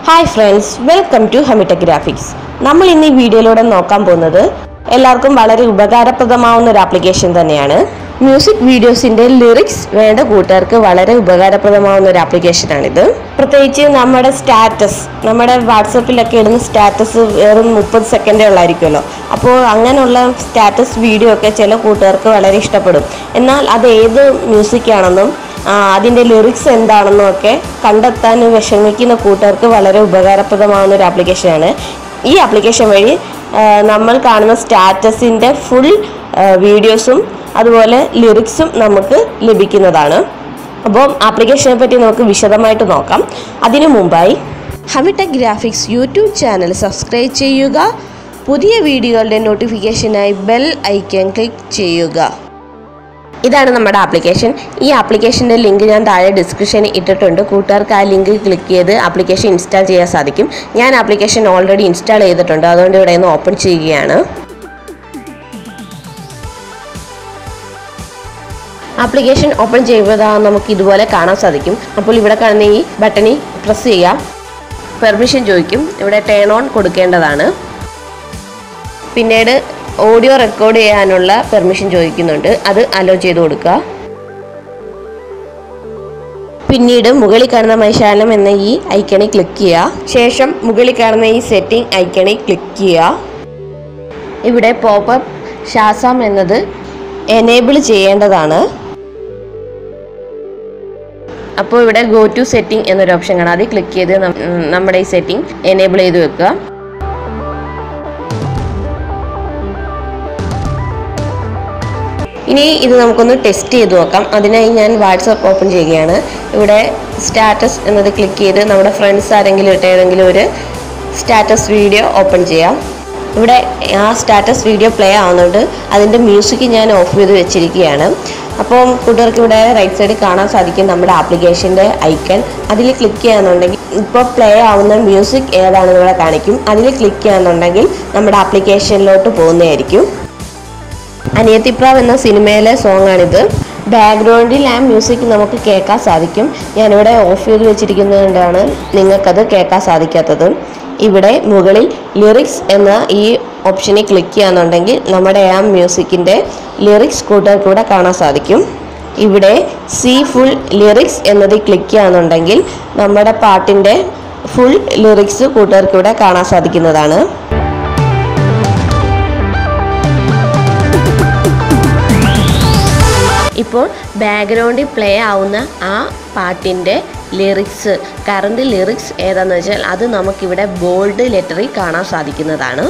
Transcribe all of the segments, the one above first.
hi friends welcome to ഹമിറ്റ graphics നമ്മൾ ഇന്ന് ഈ വീഡിയോയിലൂടെ നോക്കാൻ പോകുന്നത് എല്ലാവർക്കും വളരെ ഉപകാരപ്രദമാവുന്ന ഒരു ആപ്ലിക്കേഷൻ തന്നെയാണ് മ്യൂസിക് വീഡിയോസിന്റെ ലിറിക്സ് വേണ്ട കൂട്ടുകാർക്ക് വളരെ ഉപകാരപ്രദമാവുന്ന ഒരു ആപ്ലിക്കേഷനാണിത് പ്രത്യേകിച്ച് നമ്മുടെ സ്റ്റാറ്റസ് നമ്മുടെ വാട്സപ്പിലൊക്കെ ഇടുന്ന സ്റ്റാറ്റസ് വെറും മുപ്പത് സെക്കൻഡേ ഉള്ളായിരിക്കുമല്ലോ അപ്പോൾ അങ്ങനെയുള്ള സ്റ്റാറ്റസ് വീഡിയോ ഒക്കെ ചില കൂട്ടുകാർക്ക് വളരെ ഇഷ്ടപ്പെടും എന്നാൽ അത് ഏത് മ്യൂസിക് ആണെന്നും ആ, അതിൻ്റെ ലിറിക്സ് എന്താണെന്നും ഒക്കെ കണ്ടെത്താൻ വിഷമിക്കുന്ന കൂട്ടുകാർക്ക് വളരെ ഉപകാരപ്രദമാവുന്ന ഒരു ആപ്ലിക്കേഷനാണ് ഈ ആപ്ലിക്കേഷൻ വഴി ആ, നമ്മൾ കാണുന്ന സ്റ്റാറ്റസിൻ്റെ ഫുൾ വീഡിയോസും അതുപോലെ ലിറിക്സും നമുക്ക് ലഭിക്കുന്നതാണ് അപ്പോൾ ആപ്ലിക്കേഷനെ പറ്റി നമുക്ക് വിശദമായിട്ട് നോക്കാം അതിനു മുമ്പായി Hamitech graphics YouTube channel subscribe ചെയ്യുക പുതിയ വീഡിയോകളുടെ നോട്ടിഫിക്കേഷനായി ബെൽ ഐക്കൺ ക്ലിക്ക് ചെയ്യുക ഇതാണ് നമ്മുടെ ആപ്ലിക്കേഷൻ ഈ ആപ്ലിക്കേഷൻ്റെ ലിങ്ക് ഞാൻ താഴെ ഡിസ്ക്രിപ്ഷനിൽ ഇട്ടിട്ടുണ്ട് കൂട്ടുകാർക്ക് ആ ലിങ്ക് ക്ലിക്ക് ചെയ്ത് ആപ്ലിക്കേഷൻ ഇൻസ്റ്റാൾ ചെയ്യാൻ സാധിക്കും ഞാൻ ആപ്ലിക്കേഷൻ ഓൾറെഡി ഇൻസ്റ്റാൾ ചെയ്തിട്ടുണ്ട് അതുകൊണ്ട് ഇവിടെ നിന്ന് ഓപ്പൺ ചെയ്യുകയാണ് ആപ്ലിക്കേഷൻ ഓപ്പൺ ചെയ്യുമ്പോൾ ദാ നമുക്ക് ഇതുപോലെ കാണാൻ സാധിക്കും അപ്പോൾ ഇവിടെ കാണുന്ന ഈ ബട്ടണിൽ പ്രസ് ചെയ്യാം പെർമിഷൻ ചോദിക്കും ഇവിടെ ടേൺ ഓൺ കൊടുക്കേണ്ടതാണ് പിന്നീട് ഓഡിയോ റെക്കോർഡ് ചെയ്യാനുള്ള പെർമിഷൻ ചോദിക്കുന്നുണ്ട് അത് അലോ ചെയ്ത് കൊടുക്കുക പിന്നീട് മുകളിൽ കാണുന്ന മൈശാലം എന്ന ഈ ഐക്കണിൽ ക്ലിക്ക് ചെയ്യുക ശേഷം മുകളിൽ കാണുന്ന ഈ സെറ്റിംഗ് ഐക്കണിൽ ക്ലിക്ക് ചെയ്യുക ഇവിടെ പോപ്പപ്പ് ഷാസാം എന്നത് എനേബിൾ ചെയ്യേണ്ടതാണ് അപ്പോൾ ഇവിടെ ഗോ ടു സെറ്റിംഗ് എന്നൊരു ഓപ്ഷൻ കാണാം അതിൽ ക്ലിക്ക് ചെയ്ത് നം- നമ്മുടെ ഈ സെറ്റിംഗ് എനേബിൾ ചെയ്ത് വെക്കുക ഇനി ഇത് നമുക്കൊന്ന് ടെസ്റ്റ് ചെയ്ത് നോക്കാം അതിനായി ഞാൻ വാട്സപ്പ് ഓപ്പൺ ചെയ്യുകയാണ് ഇവിടെ സ്റ്റാറ്റസ് എന്നത് ക്ലിക്ക് ചെയ്ത് നമ്മുടെ ഫ്രണ്ട്സ് ആരെങ്കിലും ഇട്ട ഏതെങ്കിലും ഒരു സ്റ്റാറ്റസ് വീഡിയോ ഓപ്പൺ ചെയ്യാം ഇവിടെ ആ സ്റ്റാറ്റസ് വീഡിയോ പ്ലേ ആവുന്നുണ്ട് അതിൻ്റെ മ്യൂസിക് ഞാൻ ഓഫ് ചെയ്ത് വെച്ചിരിക്കുകയാണ് അപ്പം കൂട്ടുകാർക്ക് ഇവിടെ റൈറ്റ് സൈഡിൽ കാണാൻ സാധിക്കും നമ്മുടെ ആപ്ലിക്കേഷൻ്റെ ഐക്കൺ അതിൽ ക്ലിക്ക് ചെയ്യാന്നുണ്ടെങ്കിൽ ഇപ്പോൾ പ്ലേ ആവുന്ന മ്യൂസിക് ഏതാണെന്ന് ഇവിടെ കാണിക്കും അതിൽ ക്ലിക്ക് ചെയ്യാന്നുണ്ടെങ്കിൽ നമ്മുടെ ആപ്ലിക്കേഷനിലോട്ട് പോകുന്നതായിരിക്കും അനിയത്തിപ്രാവ് എന്ന സിനിമയിലെ സോങ് ആണിത് ബാക്ക്ഗ്രൗണ്ടിൽ ആ മ്യൂസിക് നമുക്ക് കേൾക്കാൻ സാധിക്കും ഞാനിവിടെ ഓഫ് ചെയ്ത് വെച്ചിരിക്കുന്നതുകൊണ്ടാണ് നിങ്ങൾക്കത് കേൾക്കാൻ സാധിക്കാത്തത് ഇവിടെ മുകളിൽ ലിറിക്സ് എന്ന ഈ ഓപ്ഷനിൽ ക്ലിക്ക് ചെയ്യാന്നുണ്ടെങ്കിൽ നമ്മുടെ ആ മ്യൂസിക്കിൻ്റെ ലിറിക്സ് കൂട്ടുകാർക്ക് കൂടെ കാണാൻ സാധിക്കും ഇവിടെ സി ഫുൾ ലിറിക്സ് എന്നതിൽ ക്ലിക്ക് ചെയ്യാന്നുണ്ടെങ്കിൽ നമ്മുടെ പാട്ടിൻ്റെ ഫുൾ ലിറിക്സ് കൂട്ടുകാർക്ക് ഇവിടെ കാണാൻ സാധിക്കുന്നതാണ് ഇപ്പോൾ ബാക്ക്ഗ്രൗണ്ടിൽ പ്ലേ ആവുന്ന ആ പാട്ടിൻ്റെ ലിറിക്സ് കറണ്ട് ലിറിക്സ് ഏതാണെന്ന് വെച്ചാൽ അത് നമുക്കിവിടെ ബോൾഡ് ലെറ്ററിൽ കാണാൻ സാധിക്കുന്നതാണ്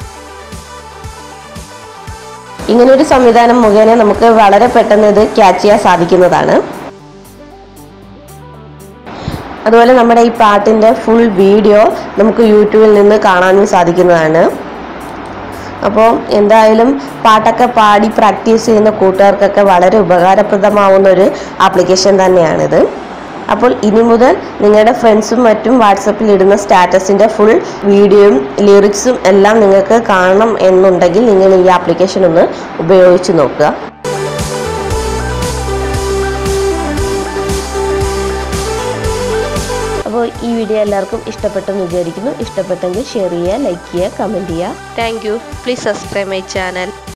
ഇങ്ങനൊരു സംവിധാനം മുഖേന നമുക്ക് വളരെ പെട്ടെന്ന് ഇത് ക്യാച്ച് ചെയ്യാൻ സാധിക്കുന്നതാണ് അതുപോലെ നമ്മുടെ ഈ പാട്ടിൻ്റെ ഫുൾ വീഡിയോ നമുക്ക് യൂട്യൂബിൽ നിന്ന് കാണാനും സാധിക്കുന്നതാണ് അപ്പോൾ എന്തായാലും പാട്ടൊക്കെ പാടി പ്രാക്ടീസ് ചെയ്യുന്ന കൂട്ടുകാർക്കൊക്കെ വളരെ ഉപകാരപ്രദമാവുന്ന ഒരു ആപ്ലിക്കേഷൻ തന്നെയാണിത് അപ്പോൾ ഇനി മുതൽ നിങ്ങളുടെ ഫ്രണ്ട്സും മറ്റും വാട്സപ്പിൽ ഇടുന്ന സ്റ്റാറ്റസിൻ്റെ ഫുൾ വീഡിയോയും ലിറിക്സും എല്ലാം നിങ്ങൾക്ക് കാണണം എന്നുണ്ടെങ്കിൽ നിങ്ങൾ ഈ ആപ്ലിക്കേഷൻ ഒന്ന് ഉപയോഗിച്ച് നോക്കുക അപ്പോൾ ഈ വീഡിയോ എല്ലാവർക്കും ഇഷ്ടപ്പെട്ടെന്ന് വിചാരിക്കുന്നു ഇഷ്ടപ്പെട്ടെങ്കിൽ ഷെയർ ചെയ്യുക ലൈക്ക് ചെയ്യുക കമൻറ്റ് ചെയ്യുക thank you please subscribe my channel